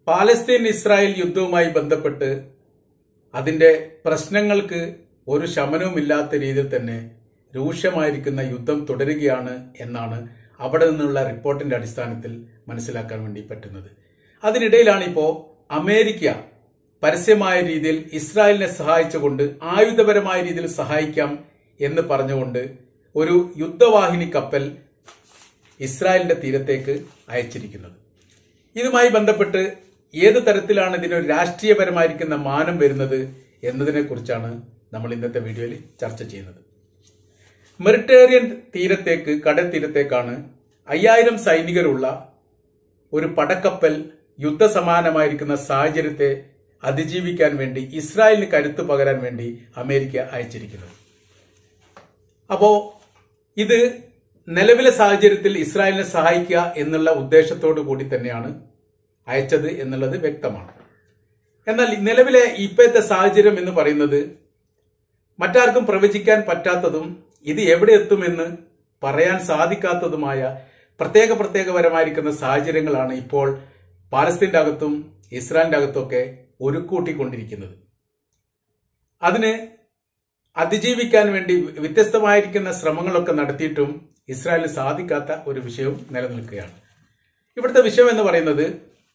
Palestine Israel യുദ്ധവുമായി ബന്ധപ്പെട്ട് അതിന്റെ പ്രശ്നങ്ങൾക്ക് ഒരു ശമനവുമില്ലാത്ത രീതിയിൽ തന്നെ രൂക്ഷമായിരിക്കുന്ന യുദ്ധം തുടരുകയാണ് എന്നാണ് അവിടെ നിന്നുള്ള റിപ്പോർട്ടിന്റെ അടിസ്ഥാനത്തിൽ മനസ്സിലാക്കാൻ വേണ്ടി പറ്റുന്നത് അതിനിടയിലാണ് ഇപ്പോൾ അമേരിക്ക പരസ്യമായ രീതിയിൽ ഇസ്രായേലിനെ സഹായിച്ചുകൊണ്ട് ആയുധപരമായ രീതിയിൽ സഹായിക്കാം എന്ന് പറഞ്ഞുകൊണ്ട് ഒരു യുദ്ധവാഹിനി കപ്പൽ ഇസ്രായേലിന്റെ തീരത്തേക്ക് അയച്ചിരിക്കുന്നത് ഇതുമായി ബന്ധപ്പെട്ട് ഏത് തരത്തിലാണ് ഇതിനൊരു രാഷ്ട്രീയപരമായിരിക്കുന്ന മാനം വരുന്നത് എന്നതിനെ കുറിച്ചാണ് നമ്മൾ ഇന്നത്തെ വീഡിയോയിൽ ചർച്ച ചെയ്യുന്നത് മെറിറ്റേറിയൻ തീരത്തേക്ക് കടൽ തീരത്തേക്കാണ് അയ്യായിരം സൈനികരുള്ള ഒരു പടക്കപ്പൽ യുദ്ധസമാനമായിരിക്കുന്ന സാഹചര്യത്തെ അതിജീവിക്കാൻ വേണ്ടി ഇസ്രായേലിന് കരുത്ത് പകരാൻ വേണ്ടി അമേരിക്ക അയച്ചിരിക്കുന്നത് അപ്പോ ഇത് നിലവിലെ സാഹചര്യത്തിൽ ഇസ്രായേലിനെ സഹായിക്കുക എന്നുള്ള ഉദ്ദേശത്തോടു കൂടി തന്നെയാണ് അയച്ചത് എന്നുള്ളത് വ്യക്തമാണ് എന്നാൽ നിലവിലെ ഇപ്പോഴത്തെ സാഹചര്യം എന്ന് പറയുന്നത് മറ്റാർക്കും പ്രവചിക്കാൻ പറ്റാത്തതും ഇത് എവിടെ എത്തുമെന്ന് പറയാൻ സാധിക്കാത്തതുമായ പ്രത്യേക പ്രത്യേകപരമായിരിക്കുന്ന സാഹചര്യങ്ങളാണ് ഇപ്പോൾ പാലസ്തീന്റെ അകത്തും ഇസ്രായേലിന്റെ അകത്തുമൊക്കെ ഒരുക്കൂട്ടിക്കൊണ്ടിരിക്കുന്നത് അതിന് അതിജീവിക്കാൻ വേണ്ടി വ്യത്യസ്തമായിരിക്കുന്ന ശ്രമങ്ങളൊക്കെ നടത്തിയിട്ടും ഇസ്രായേലിന് സാധിക്കാത്ത ഒരു വിഷയവും നിലനിൽക്കുകയാണ് ഇവിടുത്തെ വിഷയം എന്ന് പറയുന്നത്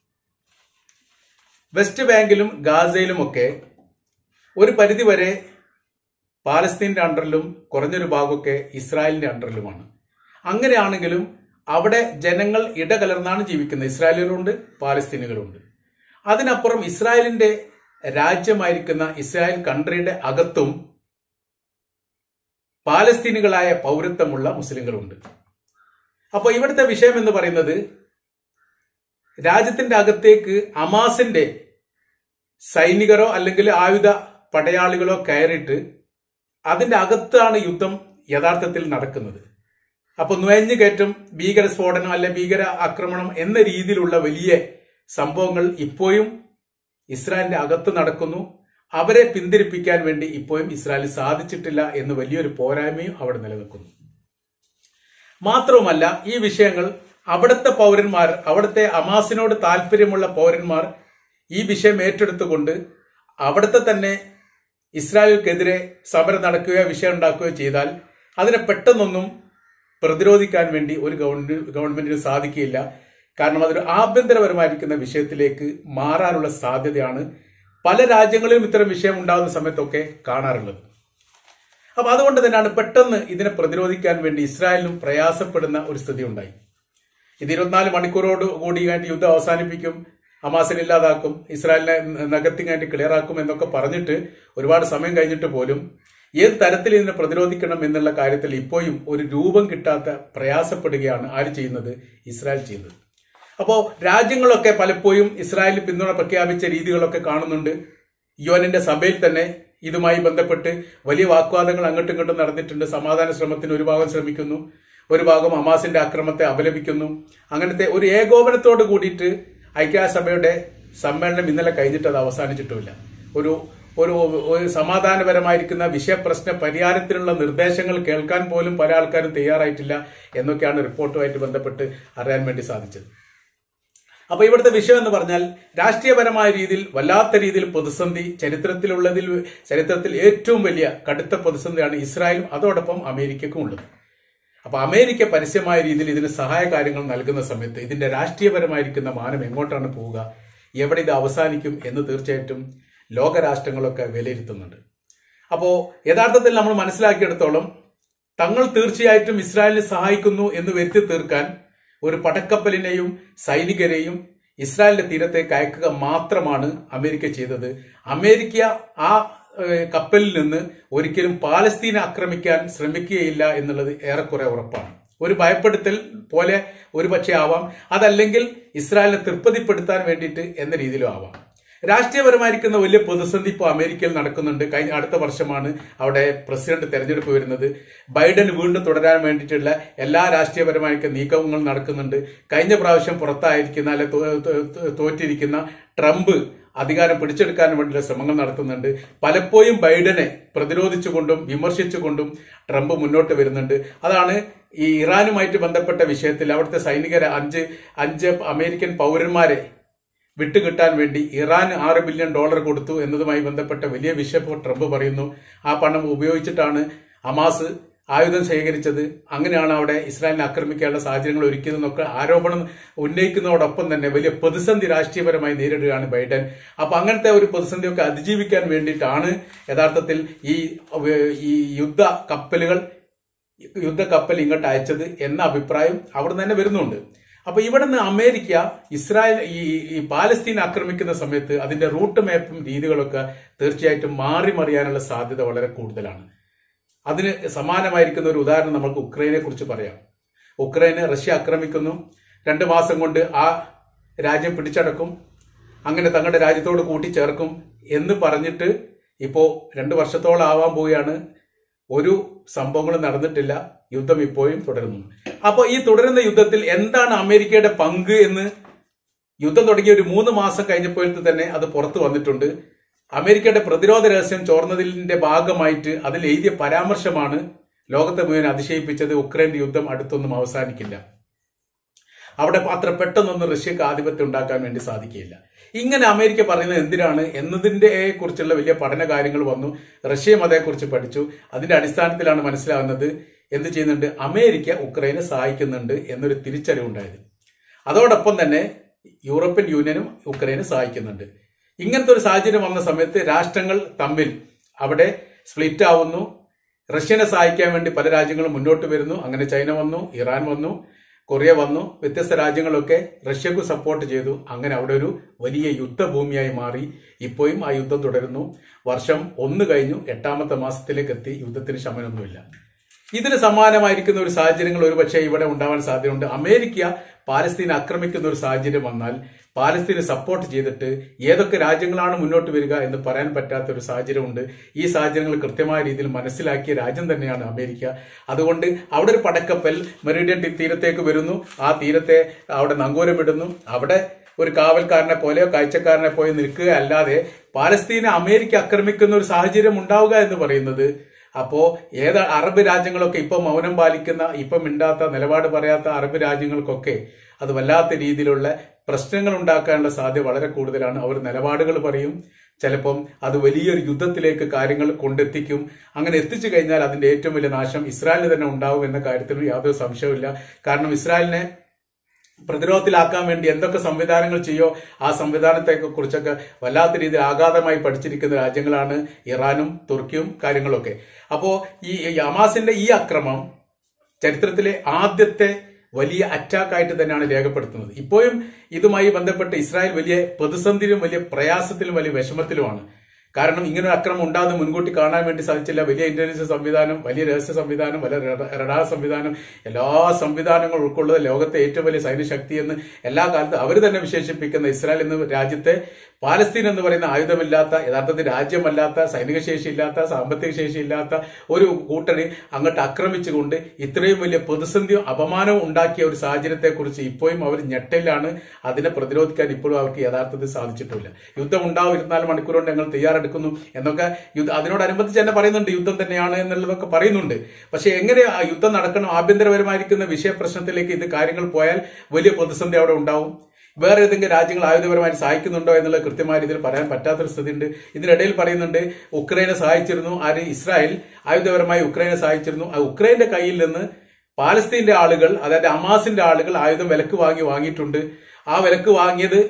വെസ്റ്റ് ബാങ്കിലും ഗാസയിലുമൊക്കെ ഒരു പരിധിവരെ പാലസ്തീന്റെ അണ്ടറിലും കുറഞ്ഞൊരു ഭാഗമൊക്കെ ഇസ്രായേലിന്റെ അണ്ടറിലുമാണ് അങ്ങനെയാണെങ്കിലും അവിടെ ജനങ്ങൾ ഇടകലർന്നാണ് ജീവിക്കുന്നത് ഇസ്രായേലുകളുണ്ട് പാലസ്തീനുകളുണ്ട് അതിനപ്പുറം ഇസ്രായേലിന്റെ രാജ്യമായിരിക്കുന്ന ഇസ്രായേൽ കൺട്രിയുടെ അകത്തും പാലസ്തീനുകളായ പൗരത്വമുള്ള മുസ്ലിങ്ങളുണ്ട് അപ്പോൾ ഇവിടുത്തെ വിഷയം എന്ന് പറയുന്നത് രാജ്യത്തിന്റെ അകത്തേക്ക് അമാസിന്റെ സൈനികരോ അല്ലെങ്കിൽ ആയുധ പടയാളികളോ കയറിയിട്ട് അതിന്റെ അകത്താണ് യുദ്ധം യഥാർത്ഥത്തിൽ നടക്കുന്നത് അപ്പൊ നുഴഞ്ഞു കയറ്റം ഭീകര സ്ഫോടനം അല്ലെ ഭീകര ആക്രമണം എന്ന രീതിയിലുള്ള വലിയ സംഭവങ്ങൾ ഇപ്പോഴും ഇസ്രായേലിന്റെ അകത്ത് നടക്കുന്നു അവരെ പിന്തിരിപ്പിക്കാൻ വേണ്ടി ഇപ്പോഴും ഇസ്രായേൽ സാധിച്ചിട്ടില്ല എന്ന് വലിയൊരു പോരായ്മയും അവിടെ നിലനിൽക്കുന്നു മാത്രവുമല്ല ഈ വിഷയങ്ങൾ അവിടുത്തെ പൗരന്മാർ അവിടുത്തെ അമാസിനോട് താല്പര്യമുള്ള പൗരന്മാർ ഈ വിഷയം ഏറ്റെടുത്തുകൊണ്ട് അവിടുത്തെ തന്നെ ഇസ്രായേലിനെതിരെ സമരം നടക്കുകയോ വിഷയം ഉണ്ടാക്കുകയോ ചെയ്താൽ അതിനെ പെട്ടെന്നൊന്നും പ്രതിരോധിക്കാൻ വേണ്ടി ഒരു ഗവൺമെന്റ് ഗവൺമെന്റിന് സാധിക്കുകയില്ല കാരണം അതൊരു ആഭ്യന്തരപരമായിരിക്കുന്ന വിഷയത്തിലേക്ക് മാറാനുള്ള സാധ്യതയാണ് പല രാജ്യങ്ങളിലും ഇത്തരം വിഷയം ഉണ്ടാകുന്ന സമയത്തൊക്കെ കാണാറുള്ളത് അപ്പൊ അതുകൊണ്ട് തന്നെയാണ് പെട്ടെന്ന് ഇതിനെ പ്രതിരോധിക്കാൻ വേണ്ടി ഇസ്രായേലിനും പ്രയാസപ്പെടുന്ന ഒരു സ്ഥിതി ഉണ്ടായി ഇത് ഇരുപത്തിനാല് മണിക്കൂറോട് കൂടി വേണ്ടി യുദ്ധം അവസാനിപ്പിക്കും ഹമാസിനെ ഇല്ലാതാക്കും ഇസ്രായേലിനെ നഗത്തിങ്ങായിട്ട് ക്ലിയർ ആക്കും എന്നൊക്കെ പറഞ്ഞിട്ട് ഒരുപാട് സമയം കഴിഞ്ഞിട്ട് പോലും ഏത് തരത്തിൽ ഇതിനെ പ്രതിരോധിക്കണം എന്നുള്ള കാര്യത്തിൽ ഇപ്പോഴും ഒരു രൂപം കിട്ടാത്ത പ്രയാസപ്പെടുകയാണ് ആര് ചെയ്യുന്നത് ഇസ്രായേൽ ചെയ്യുന്നത് അപ്പോ രാജ്യങ്ങളൊക്കെ പലപ്പോഴും ഇസ്രായേലിന് പിന്തുണ പ്രഖ്യാപിച്ച രീതികളൊക്കെ കാണുന്നുണ്ട് യുഎനിന്റെ സഭയിൽ തന്നെ ഇതുമായി ബന്ധപ്പെട്ട് വലിയ വാഗ്വാദങ്ങൾ അങ്ങോട്ടും ഇങ്ങോട്ടും നടന്നിട്ടുണ്ട് സമാധാന ശ്രമത്തിന് ഒരു ഭാഗം ശ്രമിക്കുന്നു ഒരു ഭാഗം ഹമാസിന്റെ അക്രമത്തെ അപലപിക്കുന്നു അങ്ങനത്തെ ഒരു ഏകോപനത്തോട് കൂടിയിട്ട് ഐക്യരാഷ്ട്രസഭയുടെ സമ്മേളനം ഇന്നലെ കഴിഞ്ഞിട്ട് അത് അവസാനിച്ചിട്ടുമില്ല ഒരു ഒരു ഒരു സമാധാനപരമായിരിക്കുന്ന വിഷയപ്രശ്ന പരിഹാരത്തിനുള്ള നിർദ്ദേശങ്ങൾ കേൾക്കാൻ പോലും പല ആൾക്കാരും തയ്യാറായിട്ടില്ല എന്നൊക്കെയാണ് റിപ്പോർട്ടുമായിട്ട് ബന്ധപ്പെട്ട് അറിയാൻ വേണ്ടി സാധിച്ചത് അപ്പൊ ഇവിടുത്തെ വിഷയം എന്ന് പറഞ്ഞാൽ രാഷ്ട്രീയപരമായ രീതിയിൽ വല്ലാത്ത രീതിയിൽ പ്രതിസന്ധി ചരിത്രത്തിലുള്ളതിൽ ചരിത്രത്തിൽ ഏറ്റവും വലിയ കടുത്ത പ്രതിസന്ധിയാണ് ഇസ്രായേലും അതോടൊപ്പം അമേരിക്കക്കും ഉള്ളത് അപ്പൊ അമേരിക്ക പരസ്യമായ രീതിയിൽ ഇതിന് സഹായ കാര്യങ്ങൾ നൽകുന്ന സമയത്ത് ഇതിന്റെ രാഷ്ട്രീയപരമായിരിക്കുന്ന മാനം എങ്ങോട്ടാണ് പോവുക എവിടെ ഇത് അവസാനിക്കും എന്ന് തീർച്ചയായിട്ടും ലോകരാഷ്ട്രങ്ങളൊക്കെ വിലയിരുത്തുന്നുണ്ട് അപ്പോ യഥാർത്ഥത്തിൽ നമ്മൾ മനസ്സിലാക്കിയെടുത്തോളം തങ്ങൾ തീർച്ചയായിട്ടും ഇസ്രായേലിനെ സഹായിക്കുന്നു എന്ന് വരുത്തി തീർക്കാൻ ഒരു പടക്കപ്പലിനെയും സൈനികരെയും ഇസ്രായേലിന്റെ തീരത്തേക്ക് അയക്കുക മാത്രമാണ് അമേരിക്ക ചെയ്തത് അമേരിക്ക ആ ഏഹ്, കപ്പലിൽ നിന്ന് ഒരിക്കലും പാലസ്തീനെ ആക്രമിക്കാൻ ശ്രമിക്കുകയില്ല എന്നുള്ളത് ഏറെക്കുറെ ഉറപ്പാണ് ഒരു ഭയപ്പെടുത്തൽ പോലെ ഒരുപക്ഷെ ആവാം അതല്ലെങ്കിൽ ഇസ്രായേലിനെ തൃപ്തിപ്പെടുത്താൻ വേണ്ടിയിട്ട് എന്ന രീതിയിലും ആവാം രാഷ്ട്രീയപരമായിരിക്കുന്ന വലിയ പ്രതിസന്ധി ഇപ്പോൾ അമേരിക്കയിൽ നടക്കുന്നുണ്ട് കഴിഞ്ഞ അടുത്ത വർഷമാണ് അവിടെ പ്രസിഡന്റ് തെരഞ്ഞെടുപ്പ് വരുന്നത് ബൈഡൻ വീണ്ടും തുടരാൻ വേണ്ടിയിട്ടുള്ള എല്ലാ രാഷ്ട്രീയപരമായിരിക്കുന്ന നീക്കങ്ങളും നടക്കുന്നുണ്ട് കഴിഞ്ഞ പ്രാവശ്യം പുറത്തായിരിക്കുന്ന അല്ലെ തോ- തോ- തോ- തോറ്റിരിക്കുന്ന ട്രംപ് അധികാരം പിടിച്ചെടുക്കാൻ വേണ്ടിയുള്ള ശ്രമങ്ങൾ നടത്തുന്നുണ്ട് പലപ്പോഴും ബൈഡനെ പ്രതിരോധിച്ചുകൊണ്ടും വിമർശിച്ചുകൊണ്ടും ട്രംപ് മുന്നോട്ട് വരുന്നുണ്ട് അതാണ് ഈ ഇറാനുമായിട്ട് ബന്ധപ്പെട്ട വിഷയത്തിൽ അവിടുത്തെ സൈനികരെ അഞ്ച് അഞ്ച് അമേരിക്കൻ പൗരന്മാരെ വിട്ടുകിട്ടാൻ വേണ്ടി ഇറാൻ ആറ് ബില്യൺ ഡോളർ കൊടുത്തു എന്നതുമായി ബന്ധപ്പെട്ട വലിയ വിഷയം ട്രംപ് പറയുന്നു ആ പണം ഉപയോഗിച്ചിട്ടാണ് ഹമാസ് ആയുധം ശേഖരിച്ചത് അങ്ങനെയാണ് അവിടെ ഇസ്രായേലിനെ ആക്രമിക്കാനുള്ള സാഹചര്യങ്ങൾ ഒരുക്കിയതെന്നൊക്കെ ആരോപണം ഉന്നയിക്കുന്നതോടൊപ്പം തന്നെ വലിയ പ്രതിസന്ധി രാഷ്ട്രീയപരമായി നേരിടുകയാണ് ബൈഡൻ അപ്പൊ അങ്ങനത്തെ ഒരു പ്രതിസന്ധിയൊക്കെ അതിജീവിക്കാൻ വേണ്ടിയിട്ടാണ് യഥാർത്ഥത്തിൽ ഈ ഈ യുദ്ധ കപ്പലുകൾ യുദ്ധ കപ്പൽ ഇങ്ങോട്ട് അയച്ചത് എന്ന അഭിപ്രായം അവിടെ തന്നെ വരുന്നുണ്ട് അപ്പൊ ഇവിടെ നിന്ന് അമേരിക്ക ഇസ്രായേൽ ഈ ഈ പാലസ്തീൻ ആക്രമിക്കുന്ന സമയത്ത് അതിന്റെ റൂട്ട് മാപ്പും രീതികളൊക്കെ തീർച്ചയായിട്ടും മാറി മറിയാനുള്ള സാധ്യത വളരെ കൂടുതലാണ് അതിന് സമാനമായിരിക്കുന്ന ഒരു ഉദാഹരണം നമുക്ക് ഉക്രൈനെ കുറിച്ച് പറയാം ഉക്രൈനെ റഷ്യ ആക്രമിക്കുന്നു രണ്ട് മാസം കൊണ്ട് ആ രാജ്യം പിടിച്ചടക്കും അങ്ങനെ തങ്ങളുടെ രാജ്യത്തോട് കൂട്ടിച്ചേർക്കും എന്ന് പറഞ്ഞിട്ട് ഇപ്പോ രണ്ട് വർഷത്തോളം ആവാൻ പോവുകയാണ് ഒരു സംഭവങ്ങളും നടന്നിട്ടില്ല യുദ്ധം ഇപ്പോഴും തുടരുന്നു അപ്പോൾ ഈ തുടരുന്ന യുദ്ധത്തിൽ എന്താണ് അമേരിക്കയുടെ പങ്ക് എന്ന് യുദ്ധം തുടങ്ങിയ ഒരു മൂന്ന് മാസം കഴിഞ്ഞപ്പോഴത്തെ തന്നെ അത് പുറത്തു വന്നിട്ടുണ്ട് അമേരിക്കയുടെ പ്രതിരോധ രഹസ്യം ചോർന്നതിന്റെ ഭാഗമായിട്ട് അതിൽ എഴുതിയ പരാമർശമാണ് ലോകത്തെ മുഴുവൻ അതിശയിപ്പിച്ചത് ഉക്രൈൻ യുദ്ധം അടുത്തൊന്നും അവസാനിക്കില്ല അവിടെ അത്ര പെട്ടെന്നൊന്നും റഷ്യക്ക് ആധിപത്യം ഉണ്ടാക്കാൻ വേണ്ടി സാധിക്കില്ല ഇങ്ങനെ അമേരിക്ക പറയുന്നത് എന്തിനാണ് എന്നതിന്റെ കുറിച്ചുള്ള വലിയ പഠന കാര്യങ്ങൾ വന്നു റഷ്യയും അതേക്കുറിച്ച് പഠിച്ചു അതിന്റെ അടിസ്ഥാനത്തിലാണ് മനസ്സിലാവുന്നത് എന്ത് ചെയ്യുന്നുണ്ട് അമേരിക്ക ഉക്രൈനെ സഹായിക്കുന്നുണ്ട് എന്നൊരു തിരിച്ചറിവുണ്ടായത് അതോടൊപ്പം തന്നെ യൂറോപ്യൻ യൂണിയനും ഉക്രൈനെ സഹായിക്കുന്നുണ്ട് ഇങ്ങനത്തെ ഒരു സാഹചര്യം വന്ന സമയത്ത് രാഷ്ട്രങ്ങൾ തമ്മിൽ അവിടെ സ്പ്ലിറ്റ് ആവുന്നു റഷ്യനെ സഹായിക്കാൻ വേണ്ടി പല രാജ്യങ്ങളും മുന്നോട്ട് വരുന്നു അങ്ങനെ ചൈന വന്നു ഇറാൻ വന്നു കൊറിയ വന്നു വ്യത്യസ്ത രാജ്യങ്ങളൊക്കെ റഷ്യക്ക് സപ്പോർട്ട് ചെയ്തു അങ്ങനെ അവിടെ ഒരു വലിയ യുദ്ധഭൂമിയായി മാറി ഇപ്പോഴും ആ യുദ്ധം തുടരുന്നു വർഷം ഒന്ന് കഴിഞ്ഞു എട്ടാമത്തെ മാസത്തിലേക്ക് എത്തി യുദ്ധത്തിന് ശമനമൊന്നുമില്ല ഇതിന് സമാനമായിരിക്കുന്ന ഒരു സാഹചര്യങ്ങൾ ഒരുപക്ഷെ ഇവിടെ ഉണ്ടാവാൻ സാധ്യതയുണ്ട് അമേരിക്ക പാലസ്തീൻ ആക്രമിക്കുന്ന ഒരു സാഹചര്യം വന്നാൽ പാലസ്തീനെ സപ്പോർട്ട് ചെയ്തിട്ട് ഏതൊക്കെ രാജ്യങ്ങളാണ് മുന്നോട്ട് വരിക എന്ന് പറയാൻ പറ്റാത്ത ഒരു സാഹചര്യമുണ്ട് ഈ സാഹചര്യങ്ങൾ കൃത്യമായ രീതിയിൽ മനസ്സിലാക്കിയ രാജ്യം തന്നെയാണ് അമേരിക്ക അതുകൊണ്ട് അവിടെ ഒരു പടക്കപ്പൽ മെറിഡിയൻ തീരത്തേക്ക് വരുന്നു ആ തീരത്തെ അവിടെ നങ്കൂരമിടുന്നു അവിടെ ഒരു കാവൽക്കാരനെ പോലെയോ കാഴ്ചക്കാരനെ പോലെയോ നിൽക്കുക അല്ലാതെ പാലസ്തീനെ അമേരിക്ക ആക്രമിക്കുന്ന ഒരു സാഹചര്യം ഉണ്ടാവുക എന്ന് പറയുന്നത് അപ്പോ ഏത് അറബ് രാജ്യങ്ങളൊക്കെ ഇപ്പൊ മൗനം പാലിക്കുന്ന ഇപ്പൊ മിണ്ടാത്ത നിലപാട് പറയാത്ത അറബ് രാജ്യങ്ങൾക്കൊക്കെ അത് വല്ലാത്ത രീതിയിലുള്ള പ്രശ്നങ്ങൾ ഉണ്ടാക്കാനുള്ള സാധ്യത വളരെ കൂടുതലാണ് അവർ നിലപാടുകൾ പറയും ചിലപ്പം അത് വലിയൊരു യുദ്ധത്തിലേക്ക് കാര്യങ്ങൾ കൊണ്ടെത്തിക്കും അങ്ങനെ എത്തിച്ചു കഴിഞ്ഞാൽ അതിന്റെ ഏറ്റവും വലിയ നാശം ഇസ്രായേലിന് തന്നെ ഉണ്ടാവും എന്ന കാര്യത്തിൽ യാതൊരു സംശയവുമില്ല കാരണം ഇസ്രായേലിനെ പ്രതിരോധത്തിലാക്കാൻ വേണ്ടി എന്തൊക്കെ സംവിധാനങ്ങൾ ചെയ്യോ ആ സംവിധാനത്തെ കുറിച്ചൊക്കെ വല്ലാത്ത രീതിയിൽ ആഘാതമായി പഠിച്ചിരിക്കുന്ന രാജ്യങ്ങളാണ് ഇറാനും തുർക്കിയും കാര്യങ്ങളൊക്കെ അപ്പോ ഈ ഹമാസിന്റെ ഈ അക്രമം ചരിത്രത്തിലെ ആദ്യത്തെ വലിയ അറ്റാക്ക് ആയിട്ട് തന്നെയാണ് രേഖപ്പെടുത്തുന്നത് ഇപ്പോഴും ഇതുമായി ബന്ധപ്പെട്ട് ഇസ്രായേൽ വലിയ പ്രതിസന്ധിയിലും വലിയ പ്രയാസത്തിലും വലിയ വിഷമത്തിലുമാണ് കാരണം ഇങ്ങനെ ഒരു അക്രമം ഉണ്ടാകുന്ന മുൻകൂട്ടി കാണാൻ വേണ്ടി സാധിച്ചില്ല വലിയ ഇന്റലിജൻസ് സംവിധാനം വലിയ രഹസ്യ സംവിധാനം വലിയ റഡാർ സംവിധാനം എല്ലാ സംവിധാനങ്ങളും ഉൾക്കൊള്ളുന്ന ലോകത്തെ ഏറ്റവും വലിയ സൈന്യശക്തി എന്ന് എല്ലാ കാലത്തും അവർ തന്നെ വിശേഷിപ്പിക്കുന്ന ഇസ്രായേൽ എന്ന രാജ്യത്തെ പാലസ്തീൻ എന്ന് പറയുന്ന ആയുധമില്ലാത്ത യഥാർത്ഥത്തിൽ രാജ്യമല്ലാത്ത സൈനിക ശേഷിയില്ലാത്ത സാമ്പത്തിക ശേഷിയില്ലാത്ത ഒരു കൂട്ടരെ അങ്ങോട്ട് ആക്രമിച്ചുകൊണ്ട് ഇത്രയും വലിയ പ്രതിസന്ധിയും അപമാനവും ഉണ്ടാക്കിയ ഒരു സാഹചര്യത്തെക്കുറിച്ച് ഇപ്പോഴും അവർ ഞെട്ടലാണ് അതിനെ പ്രതിരോധിക്കാൻ ഇപ്പോഴും അവർക്ക് യഥാർത്ഥത്തിൽ സാധിച്ചിട്ടില്ല യുദ്ധം ഉണ്ടാവും ഇരുപത്തിനാല് മണിക്കൂർ കൊണ്ട് ഞങ്ങൾ തയ്യാറെടുക്കുന്നു എന്നൊക്കെ യുദ്ധ അതിനോടനുബന്ധിച്ച് തന്നെ പറയുന്നുണ്ട് യുദ്ധം തന്നെയാണ് എന്നുള്ളതൊക്കെ പറയുന്നുണ്ട് പക്ഷെ എങ്ങനെ ആ യുദ്ധം നടക്കണം ആഭ്യന്തരപരമായിരിക്കുന്ന വിഷയപ്രശ്നത്തിലേക്ക് ഇത് കാര്യങ്ങൾ പോയാൽ വലിയ പ്രതിസന്ധി അവിടെ ഉണ്ടാവും വേറെ ഏതെങ്കിലും രാജ്യങ്ങൾ ആയുധപരമായി സഹായിക്കുന്നുണ്ടോ എന്നുള്ളത് കൃത്യമായ രീതിയിൽ പറയാൻ പറ്റാത്തൊരു സ്ഥിതിയുണ്ട് ഇതിനിടയിൽ പറയുന്നുണ്ട് ഉക്രൈനെ സഹായിച്ചിരുന്നു ആര് ഇസ്രായേൽ ആയുധപരമായി ഉക്രൈനെ സഹായിച്ചിരുന്നു ആ ഉക്രൈന്റെ കയ്യിൽ നിന്ന് പാലസ്തീന്റെ ആളുകൾ അതായത് അമാസിന്റെ ആളുകൾ ആയുധം വിലക്ക് വാങ്ങി വാങ്ങിയിട്ടുണ്ട് ആ വിലക്ക് വാങ്ങിയത്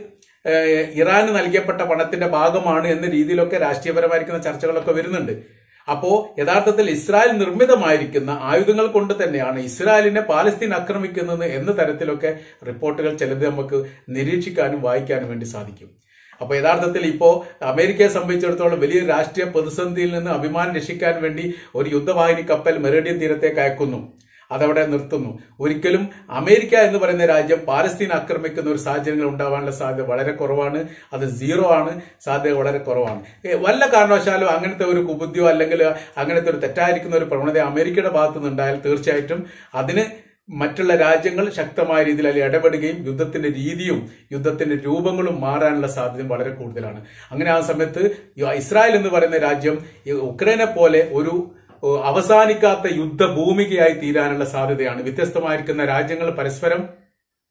ഇറാന് നൽകിയപ്പെട്ട പണത്തിന്റെ ഭാഗമാണ് എന്ന രീതിയിലൊക്കെ രാഷ്ട്രീയപരമായിരിക്കുന്ന ചർച്ചകളൊക്കെ വരുന്നുണ്ട് അപ്പോ യഥാർത്ഥത്തിൽ ഇസ്രായേൽ നിർമ്മിതമായിരിക്കുന്ന ആയുധങ്ങൾ കൊണ്ട് തന്നെയാണ് ഇസ്രായേലിനെ പാലസ്തീൻ ആക്രമിക്കുന്നത് എന്ന തരത്തിലൊക്കെ റിപ്പോർട്ടുകൾ ചിലത് നമുക്ക് നിരീക്ഷിക്കാനും വായിക്കാനും വേണ്ടി സാധിക്കും അപ്പൊ യഥാർത്ഥത്തിൽ ഇപ്പോ അമേരിക്കയെ സംബന്ധിച്ചിടത്തോളം വലിയ രാഷ്ട്രീയ പ്രതിസന്ധിയിൽ നിന്ന് അഭിമാനം രക്ഷിക്കാൻ വേണ്ടി ഒരു യുദ്ധവാഹിനി കപ്പൽ മെറിഡിയൻ തീരത്തേക്ക് അയക്കുന്നു അതവിടെ നിർത്തുന്നു ഒരിക്കലും അമേരിക്ക എന്ന് പറയുന്ന രാജ്യം പാലസ്തീൻ ആക്രമിക്കുന്ന ഒരു സാഹചര്യങ്ങൾ ഉണ്ടാവാനുള്ള സാധ്യത വളരെ കുറവാണ് അത് സീറോ ആണ് സാധ്യത വളരെ കുറവാണ് വല്ല കാരണവശാലും അങ്ങനത്തെ ഒരു കുബുദ്ധിയോ അല്ലെങ്കിൽ അങ്ങനത്തെ ഒരു തെറ്റായിരിക്കുന്ന ഒരു പ്രവണത അമേരിക്കയുടെ ഭാഗത്തു നിന്നുണ്ടായാൽ തീർച്ചയായിട്ടും അതിന് മറ്റുള്ള രാജ്യങ്ങൾ ശക്തമായ രീതിയിൽ അതിൽ ഇടപെടുകയും യുദ്ധത്തിന്റെ രീതിയും യുദ്ധത്തിന്റെ രൂപങ്ങളും മാറാനുള്ള സാധ്യത വളരെ കൂടുതലാണ് അങ്ങനെ ആ സമയത്ത് ഇസ്രായേൽ എന്ന് പറയുന്ന രാജ്യം ഉക്രൈനെ പോലെ ഒരു അവസാനിക്കാത്ത യുദ്ധഭൂമികയായി തീരാനുള്ള സാധ്യതയാണ് വ്യത്യസ്തമായിരിക്കുന്ന രാജ്യങ്ങൾ പരസ്പരം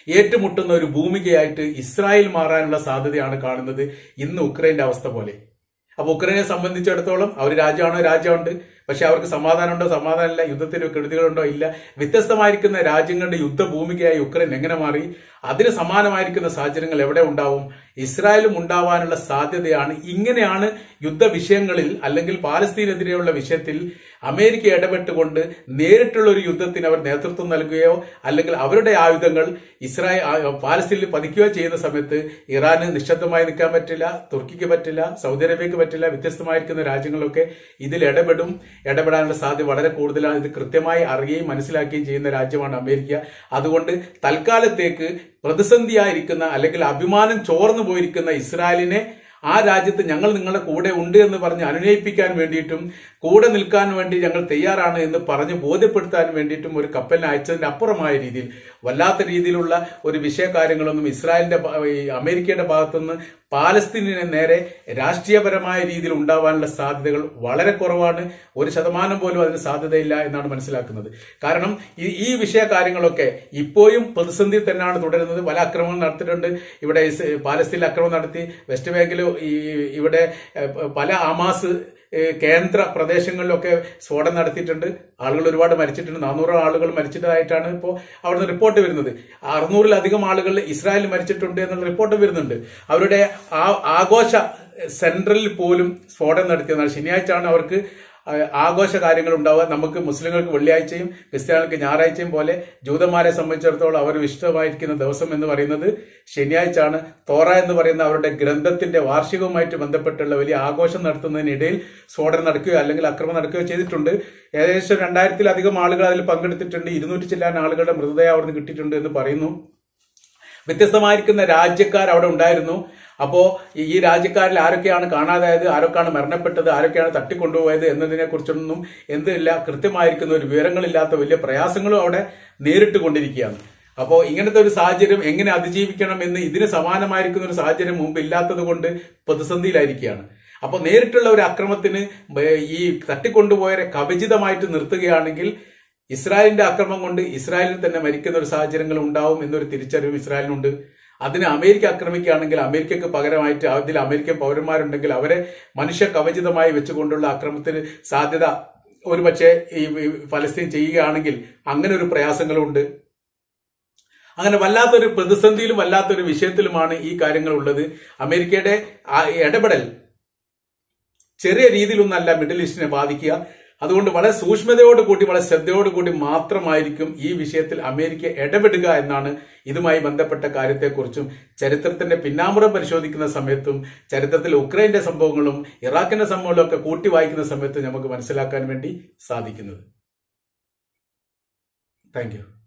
ഏറ്റുമുട്ടുന്ന ഒരു ഭൂമികയായിട്ട് ഇസ്രായേൽ മാറാനുള്ള സാധ്യതയാണ് കാണുന്നത് ഇന്ന് ഉക്രൈന്റെ അവസ്ഥ പോലെ അപ്പൊ ഉക്രൈനെ സംബന്ധിച്ചിടത്തോളം അവർ രാജ്യമാണോ രാജ്യമുണ്ട് പക്ഷെ അവർക്ക് സമാധാനമുണ്ടോ സമാധാനമില്ല യുദ്ധത്തിന് കെടുതികളുണ്ടോ ഇല്ല വ്യത്യസ്തമായിരിക്കുന്ന രാജ്യങ്ങളുടെ യുദ്ധഭൂമികയായി ഉക്രൈൻ എങ്ങനെ മാറി അതിന് സമാനമായിരിക്കുന്ന സാഹചര്യങ്ങൾ എവിടെ ഉണ്ടാവും ഇസ്രായേലും ഉണ്ടാവാനുള്ള സാധ്യതയാണ് ഇങ്ങനെയാണ് യുദ്ധ വിഷയങ്ങളിൽ അല്ലെങ്കിൽ പാലസ്തീനെതിരെയുള്ള വിഷയത്തിൽ അമേരിക്ക ഇടപെട്ടുകൊണ്ട് നേരിട്ടുള്ള ഒരു യുദ്ധത്തിന് അവർ നേതൃത്വം നൽകുകയോ അല്ലെങ്കിൽ അവരുടെ ആയുധങ്ങൾ ഇസ്രായേൽ പാലസ്തീനിൽ പതിക്കുകയോ ചെയ്യുന്ന സമയത്ത് ഇറാന് നിശബ്ദമായി നിൽക്കാൻ പറ്റില്ല തുർക്കിക്ക് പറ്റില്ല സൗദി അറേബ്യക്ക് പറ്റില്ല വ്യത്യസ്തമായിരിക്കുന്ന രാജ്യങ്ങളൊക്കെ ഇതിൽ ഇടപെടും ഇടപെടാനുള്ള സാധ്യത വളരെ കൂടുതലാണ് ഇത് കൃത്യമായി അറിയുകയും മനസ്സിലാക്കുകയും ചെയ്യുന്ന രാജ്യമാണ് അമേരിക്ക അതുകൊണ്ട് തൽക്കാലത്തേക്ക് പ്രതിസന്ധിയായിരിക്കുന്ന അല്ലെങ്കിൽ അഭിമാനം ചോർന്നു പോയിരിക്കുന്ന ഇസ്രായേലിനെ ആ രാജ്യത്ത് ഞങ്ങൾ നിങ്ങളുടെ കൂടെ ഉണ്ട് എന്ന് പറഞ്ഞ് അനുനയിപ്പിക്കാൻ വേണ്ടിയിട്ടും കൂടെ നിൽക്കാൻ വേണ്ടി ഞങ്ങൾ തയ്യാറാണ് എന്ന് പറഞ്ഞ് ബോധ്യപ്പെടുത്താൻ വേണ്ടിയിട്ടും ഒരു കപ്പലിനെ അയച്ചതിന്റെ അപ്പുറമായ രീതിയിൽ വല്ലാത്ത രീതിയിലുള്ള ഒരു വിഷയകാര്യങ്ങളൊന്നും ഇസ്രായേലിന്റെ ഭാ- ഈ അമേരിക്കയുടെ ഭാഗത്തുനിന്ന് പാലസ്തീനിന് നേരെ രാഷ്ട്രീയപരമായ രീതിയിൽ ഉണ്ടാവാനുള്ള സാധ്യതകൾ വളരെ കുറവാണ് ഒരു ശതമാനം പോലും അതിന് സാധ്യതയില്ല എന്നാണ് മനസ്സിലാക്കുന്നത് കാരണം ഈ ഈ വിഷയ കാര്യങ്ങളൊക്കെ ഇപ്പോഴും പ്രതിസന്ധി തന്നെയാണ് തുടരുന്നത് പല ആക്രമണങ്ങൾ നടത്തിയിട്ടുണ്ട് ഇവിടെ ഇസ് പാലസ്തീനിൽ ആക്രമണം നടത്തി വെസ്റ്റ് ബാങ്കിൽ ഈ ഇവിടെ ഏഹ്, പല ആമാസ് ഏഹ്, കേന്ദ്ര പ്രദേശങ്ങളിലൊക്കെ സ്ഫോടനം നടത്തിയിട്ടുണ്ട് ആളുകൾ ഒരുപാട് മരിച്ചിട്ടുണ്ട് നാനൂറ് ആളുകൾ മരിച്ചതായിട്ടാണ് ഇപ്പോൾ അവിടുന്ന് റിപ്പോർട്ട് വരുന്നത് അറുന്നൂറിലധികം ആളുകൾ ഇസ്രായേലിൽ മരിച്ചിട്ടുണ്ട് എന്നുള്ള റിപ്പോർട്ട് വരുന്നുണ്ട് അവരുടെ ആ ആഘോഷ സെൻട്രലിൽ പോലും സ്ഫോടനം നടത്തിയതാണ് ശനിയാഴ്ചയാണ് അവർക്ക് ആ, ആഘോഷ കാര്യങ്ങൾ ഉണ്ടാവുക നമുക്ക് മുസ്ലിങ്ങൾക്ക് വെള്ളിയാഴ്ചയും ക്രിസ്ത്യാനികൾക്ക് ഞായറാഴ്ചയും പോലെ ജൂതന്മാരെ സംബന്ധിച്ചിടത്തോളം അവർ വിശുദ്ധമായിരിക്കുന്ന ദിവസം എന്ന് പറയുന്നത് ശനിയാഴ്ചയാണ് തോറ എന്ന് പറയുന്ന അവരുടെ ഗ്രന്ഥത്തിന്റെ വാർഷികവുമായിട്ട് ബന്ധപ്പെട്ടുള്ള വലിയ ആഘോഷം നടത്തുന്നതിനിടയിൽ സ്ഫോടനം നടക്കുകയോ അല്ലെങ്കിൽ അക്രമം നടക്കുകയോ ചെയ്തിട്ടുണ്ട് ഏകദേശം രണ്ടായിരത്തിലധികം ആളുകൾ അതിൽ പങ്കെടുത്തിട്ടുണ്ട് ഇരുന്നൂറ്റി ചില്ലാൻ ആളുകളുടെ മൃതദേഹം അവിടുന്ന് കിട്ടിയിട്ടുണ്ട് എന്ന് പറയുന്നു വ്യത്യസ്തമായിരിക്കുന്ന രാജ്യക്കാർ അവിടെ ഉണ്ടായിരുന്നു അപ്പോ ഈ- ഈ രാജ്യക്കാരിൽ ആരൊക്കെയാണ് കാണാതായത് ആരൊക്കെയാണ് മരണപ്പെട്ടത് ആരൊക്കെയാണ് തട്ടിക്കൊണ്ടുപോയത് എന്നതിനെ കുറിച്ചൊന്നും എന്തില്ല കൃത്യമായിരിക്കുന്ന ഒരു വിവരങ്ങളില്ലാത്ത വലിയ പ്രയാസങ്ങളും അവിടെ നേരിട്ട് കൊണ്ടിരിക്കുകയാണ് അപ്പോൾ ഇങ്ങനത്തെ ഒരു സാഹചര്യം എങ്ങനെ അതിജീവിക്കണം എന്ന് ഇതിന് സമാനമായിരിക്കുന്ന ഒരു സാഹചര്യം മുമ്പ് ഇല്ലാത്തത് കൊണ്ട് പ്രതിസന്ധിയിലായിരിക്കുകയാണ് അപ്പോൾ നേരിട്ടുള്ള ഒരു അക്രമത്തിന് ബ- ഈ തട്ടിക്കൊണ്ടുപോയവരെ കവചിതമായിട്ട് നിർത്തുകയാണെങ്കിൽ ഇസ്രായേലിന്റെ അക്രമം കൊണ്ട് ഇസ്രായേലിൽ തന്നെ മരിക്കുന്ന ഒരു സാഹചര്യങ്ങൾ ഉണ്ടാവും എന്നൊരു തിരിച്ചറിവും ഇസ്രായേലിനുണ്ട് അതിന് അമേരിക്ക ആക്രമിക്കുകയാണെങ്കിൽ അമേരിക്കക്ക് പകരമായിട്ട് അതിൽ അമേരിക്കൻ പൗരന്മാരുണ്ടെങ്കിൽ അവരെ മനുഷ്യ കവചിതമായി വെച്ചുകൊണ്ടുള്ള അക്രമത്തിന് സാധ്യത ഒരുപക്ഷെ ഈ ഈ ഫലസ്തീൻ ചെയ്യുകയാണെങ്കിൽ അങ്ങനെ ഒരു പ്രയാസങ്ങളുണ്ട് അങ്ങനെ വല്ലാത്തൊരു പ്രതിസന്ധിയിലും വല്ലാത്തൊരു വിഷയത്തിലുമാണ് ഈ കാര്യങ്ങൾ ഉള്ളത് അമേരിക്കയുടെ ആ ഇടപെടൽ ചെറിയ രീതിയിലൊന്നല്ല മിഡിൽ ഈസ്റ്റിനെ ബാധിക്കുക അതുകൊണ്ട് വളരെ സൂക്ഷ്മതയോട് കൂടി വളരെ ശ്രദ്ധയോട് കൂടി മാത്രമായിരിക്കും ഈ വിഷയത്തിൽ അമേരിക്ക ഇടപെടുക എന്നാണ് ഇതുമായി ബന്ധപ്പെട്ട കാര്യത്തെക്കുറിച്ചും ചരിത്രത്തിന്റെ പിന്നാമ്പുറം പരിശോധിക്കുന്ന സമയത്തും ചരിത്രത്തിൽ ഉക്രൈന്റെ സംഭവങ്ങളും ഇറാഖിന്റെ സംഭവങ്ങളും ഒക്കെ കൂട്ടി വായിക്കുന്ന സമയത്ത് നമുക്ക് മനസ്സിലാക്കാൻ വേണ്ടി സാധിക്കുന്നത് താങ്ക് യു